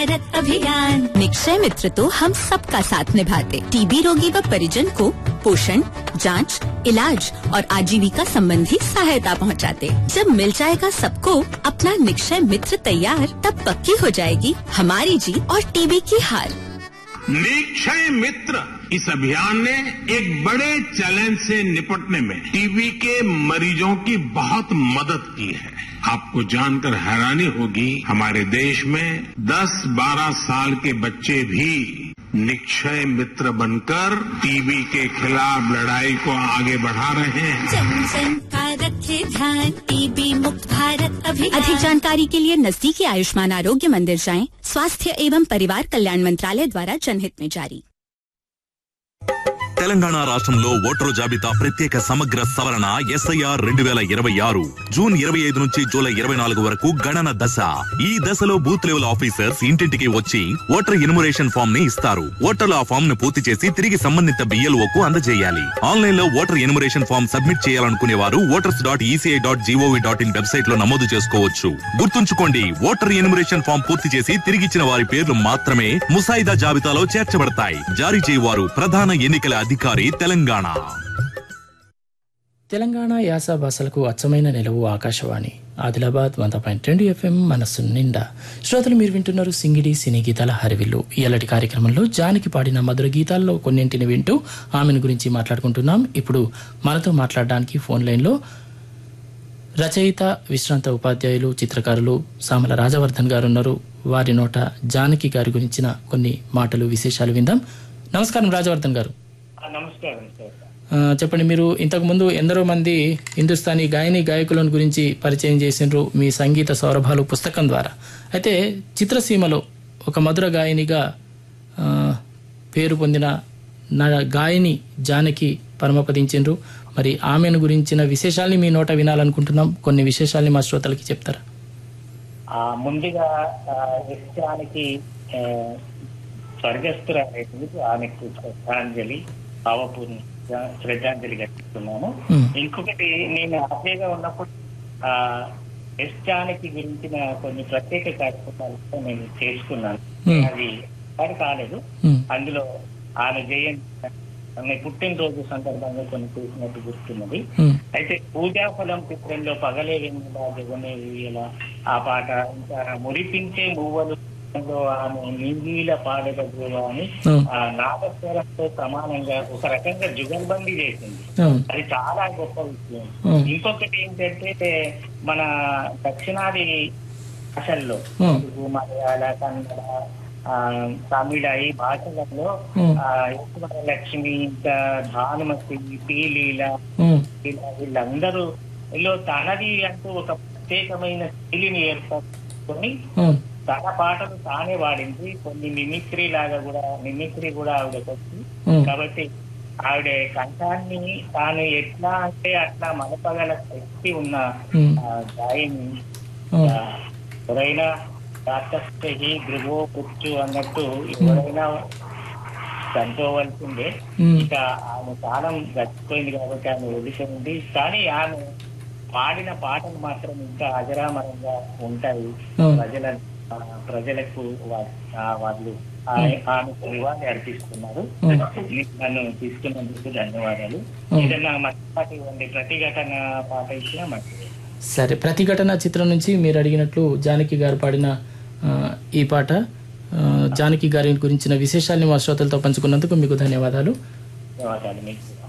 भारत अभियान निक्षय मित्र तो हम सबका साथ निभाते टीबी रोगी व परिजन को पोषण जांच, इलाज और आजीविका संबंधी सहायता पहुंचाते। जब मिल जाएगा सबको अपना निक्षय मित्र तैयार तब पक्की हो जाएगी हमारी जीत और टीबी की हार निक्षय मित्र इस अभियान ने एक बड़े चैलेंज से निपटने में टीबी के मरीजों की बहुत मदद की है आपको जानकर हैरानी होगी हमारे देश में 10-12 साल के बच्चे भी निक्षय मित्र बनकर टीबी के खिलाफ लड़ाई को आगे बढ़ा रहे हैं जन जन का रखे ध्यान टीबी मुक्त भारत अभियान अधिक जानकारी के लिए नजदीकी आयुष्मान आरोग्य मंदिर जाएं स्वास्थ्य एवं परिवार कल्याण मंत्रालय द्वारा जनहित में जारी తెలంగాణ రాష్ట్రంలో ఓటరు జాబితా ప్రత్యేక సమగ్ర సవరణ ఎస్ఐఆర్ రెండు వేల ఇరవై ఆరు జూన్ ఇరవై ఐదు నుంచి జూలై ఇరవై నాలుగు వరకు గణన దశ ఈ దశలో బూత్ లెవెల్ ఆఫీసర్స్ ఇంటింటికి వచ్చి ఓటర్ ఇన్మురేషన్ ఫామ్ ని ఇస్తారు ఓటర్లు ఆ ఫామ్ ను పూర్తి చేసి తిరిగి సంబంధిత బిఎల్ఓ కు అందజేయాలి ఆన్లైన్ లో ఓటర్ ఇన్మురేషన్ ఫామ్ సబ్మిట్ చేయాలనుకునే వారు voters dot E C I dot G O V dot in website లో నమోదు చేసుకోవచ్చు గుర్తుంచుకోండి ఓటర్ ఇన్మురేషన్ ఫామ్ పూర్తి చేసి తిరిగిచ్చిన వారి పేర్లు మాత్రమే ముసాయిదా జాబితాలో చేర్చబడతాయి జారీ చేయవారు ప్రధాన ఎన్నికల అధికారి తెలంగాణ తెలంగాణ యాస భాషలకు అచ్చమైన నిలవు ఆకాశవాణి ఆదిలాబాద్ వంద పాయింట్ రెండు ఎఫ్ఎం మనస్సు నిండా శ్రోతలు మీరు వింటున్నారు సింగిడి సినీ గీతాల హరివిల్లు ఇలాంటి కార్యక్రమంలో జానికి పాడిన మధుర గీతాల్లో కొన్నింటిని వింటూ ఆమెను గురించి మాట్లాడుకుంటున్నాం ఇప్పుడు మనతో మాట్లాడడానికి ఫోన్ లైన్లో రచయిత విశ్రాంత ఉపాధ్యాయులు చిత్రకారులు సామల రాజవర్ధన్ గారు ఉన్నారు వారి నోట జానకి గారి గురించిన కొన్ని మాటలు విశేషాలు విందాం నమస్కారం రాజవర్ధన్ గారు నమస్కారం సార్ ఆ, చెప్పండి మీరు ఇంతకు ముందు ఎందరో మంది హిందుస్థానీ గాయని గాయకులను గురించి పరిచయం చేసిండ్రు మీ సంగీత సౌరభాలు పుస్తకం ద్వారా అయితే చిత్రసీమలో ఒక మధుర గాయనిగా ఆ, పేరు పొందిన నా గాయని జానకి పరమపదించిండ్రు మరి ఆమెను గురించిన విశేషాల్ని మీ నోట వినాలనుకుంటున్నాం కొన్ని విశేషాల్ని మా శ్రోతలకి చెప్తారా ఆ, ముందుగా ఆ, నిత్యానికి ఆ, స్వర్గస్థురాలైంది ఆమెకు శ్రద్ధాంజలి భావపూర్ణ శ్రద్ధాంజలి ఘటిస్తున్నాను మ్మ్. ఇంకొకటి నేను ఆశగా ఉన్నప్పుడు ఆ నిత్యానికి గురించిన కొన్ని ప్రత్యేక కార్యక్రమాలు నేను చేసుకున్నాను మ్మ్. అది అది కాలేదు మ్మ్. అందులో ఆమె జయంతి ఆమె పుట్టినరోజు సందర్భంగా కొన్ని చేసినట్టు గుర్తున్నది మ్మ్. అయితే పూజాఫలం చిత్రంలో పగలే వెన్నెల జగమే వీయల ఆ పాట ఇంకా మురిపించే మువ్వలు లో ఆమె నీల పాడగ అని మ్మ్. ఆ నాగస్వరంతో సమానంగా ఒక రకంగా జుగల్బందీ చేసింది అవును. అది చాలా గొప్ప విషయం మ్మ్. ఇంకొకటి ఏంటంటే మన దక్షిణాది భాషల్లో మ్మ్. తెలుగు మలయాళ కన్నడ ఆ, తమిళ ఈ భాషలలో మ్మ్. ఆ, ఈశ్వర లక్ష్మి ఇంకా భానుమతి పీలీల మ్మ్. ఇలా వీళ్ళందరూ లో తనది అంటూ ఒక ప్రత్యేకమైన శైలిని ఏర్పరచుకొని అవును. తన పాటలు తానే వాడింది కొన్ని మిమిక్రీ లాగా కూడా మిమిక్రీ కూడా ఆవిడకి వచ్చి మ్మ్. కాబట్టి ఆవిడ కంఠాన్ని తాను ఎట్లా అంటే అట్లా మలపగల శక్తి ఉన్న మ్మ్. ఆ, గాయని అవును. ఆ, ఎవరైనా రాక్షసి గృహో పుచ్చు అన్నట్టు ఎవరైనా చనిపోవలసిందే మ్మ్. ఇక ఆమె కాలం గడిచిపోయింది కాబట్టి ఆమె వదిలిపోయింది కానీ ఆమె పాడిన పాటలు మాత్రం ఇంకా అజరామరంగా ఉంటాయి అవును. ప్రజల ఆ, ప్రజలకు వా- ఆ, వాళ్ళు ఆ- ఆమెకు నివాళి అర్పిస్తున్నారు నన్ను తీసుకున్నందుకు ధన్యవాదాలు ఏదైనా మంచి పాట ఇవ్వండి ప్రతిఘటన పాట ఇచ్చినా మంచిది సరే ప్రతిఘటన చిత్రం నుంచి మీరు అడిగినట్లు జానకి గారు పాడిన ఆ, ఈ పాట ఆ, జానకి గారి గురించిన విశేషాల్ని మా శ్రోతలతో పంచుకున్నందుకు మీకు ధన్యవాదాలు ధన్యవాదాలు మీకు